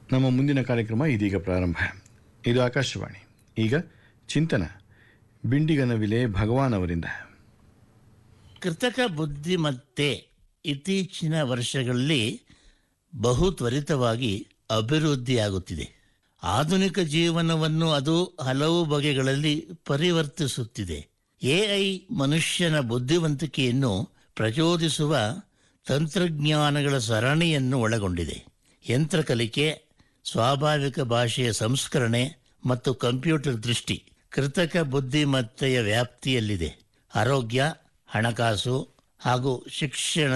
ನಮ್ಮ ಮುಂದಿನ ಕಾರ್ಯಕ್ರಮ ಇದೀಗ ಪ್ರಾರಂಭ ಇದು ಆಕಾಶವಾಣಿ ಈಗ ಚಿಂತನ ಬಿಂಡಿಗನವಿಲೆ ಭಗವಾನ್ ಅವರಿಂದ ಕೃತಕ ಬುದ್ಧಿಮತ್ತೆ ಇತ್ತೀಚಿನ ವರ್ಷಗಳಲ್ಲಿ ಬಹು ತ್ವರಿತವಾಗಿ ಅಭಿವೃದ್ಧಿಯಾಗುತ್ತಿದೆ ಆಧುನಿಕ ಜೀವನವನ್ನು ಅದು ಹಲವು ಬಗೆಗಳಲ್ಲಿ ಪರಿವರ್ತಿಸುತ್ತಿದೆ ಎಐ ಮನುಷ್ಯನ ಬುದ್ಧಿವಂತಿಕೆಯನ್ನು ಪ್ರಚೋದಿಸುವ ತಂತ್ರಜ್ಞಾನಗಳ ಸರಣಿಯನ್ನು ಒಳಗೊಂಡಿದೆ ಯಂತ್ರ ಕಲಿಕೆ ಸ್ವಾಭಾವಿಕ ಭಾಷೆಯ ಸಂಸ್ಕರಣೆ ಮತ್ತು ಕಂಪ್ಯೂಟರ್ ದೃಷ್ಟಿ ಕೃತಕ ಬುದ್ಧಿಮತ್ತೆಯ ವ್ಯಾಪ್ತಿಯಲ್ಲಿದೆ ಆರೋಗ್ಯ ಹಣಕಾಸು ಹಾಗೂ ಶಿಕ್ಷಣ